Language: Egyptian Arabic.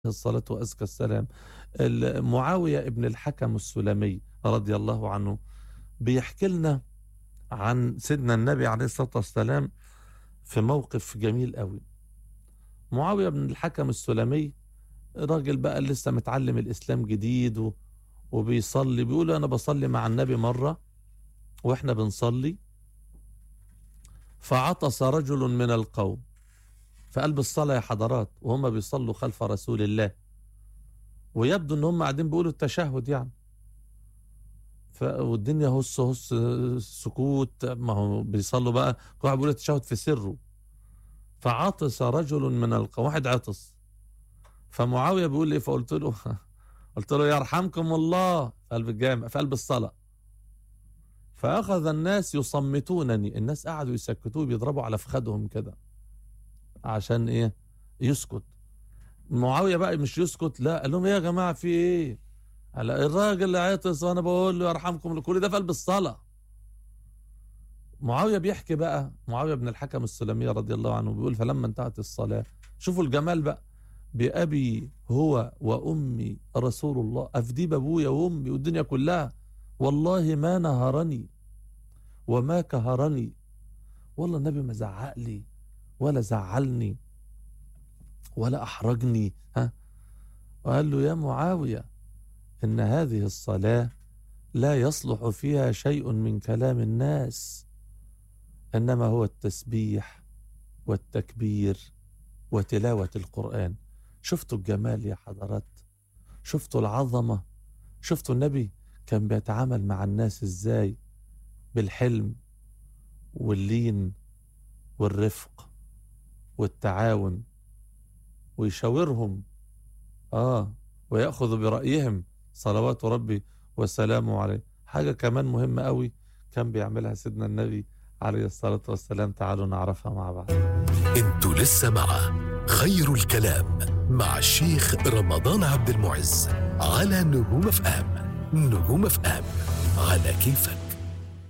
الصلاة وأزكى السلام معاوية ابن الحكم السلمي رضي الله عنه بيحكي لنا عن سيدنا النبي عليه الصلاة والسلام في موقف جميل قوي معاوية بن الحكم السلمي راجل بقى لسه متعلم الإسلام جديد و... وبيصلي بيقول أنا بصلي مع النبي مرة وإحنا بنصلي فعطس رجل من القوم في قلب الصلاة يا حضرات وهم بيصلوا خلف رسول الله ويبدو ان هم قاعدين بيقولوا التشهد يعني ف... والدنيا هص هص سكوت ما هو بيصلوا بقى كل واحد بيقول التشهد في سره فعطس رجل من القوم واحد عطس فمعاويه بيقول لي فقلت له قلت له يرحمكم الله في قلب الجامع في قلب الصلاه فاخذ الناس يصمتونني الناس قعدوا يسكتوه بيضربوا على فخدهم كده عشان ايه يسكت معاويه بقى مش يسكت لا قال لهم ايه يا جماعه في ايه قال الراجل اللي عطس وانا بقول له يرحمكم كل ده في قلب الصلاه معاويه بيحكي بقى معاويه بن الحكم السلمي رضي الله عنه بيقول فلما انتهت الصلاه شوفوا الجمال بقى بأبي هو وأمي رسول الله أفدي بأبويا وأمي والدنيا كلها والله ما نهرني وما كهرني والله النبي ما زعق لي ولا زعلني ولا أحرجني ها وقال له يا معاوية إن هذه الصلاة لا يصلح فيها شيء من كلام الناس إنما هو التسبيح والتكبير وتلاوة القرآن شفتوا الجمال يا حضرات شفتوا العظمة شفتوا النبي كان بيتعامل مع الناس ازاي بالحلم واللين والرفق والتعاون ويشاورهم اه ويأخذ برأيهم صلوات ربي وسلامه عليه حاجة كمان مهمة قوي كان بيعملها سيدنا النبي عليه الصلاة والسلام تعالوا نعرفها مع بعض انتوا لسه مع خير الكلام مع الشيخ رمضان عبد المعز على نجوم اف ام نجوم اف ام على كيفك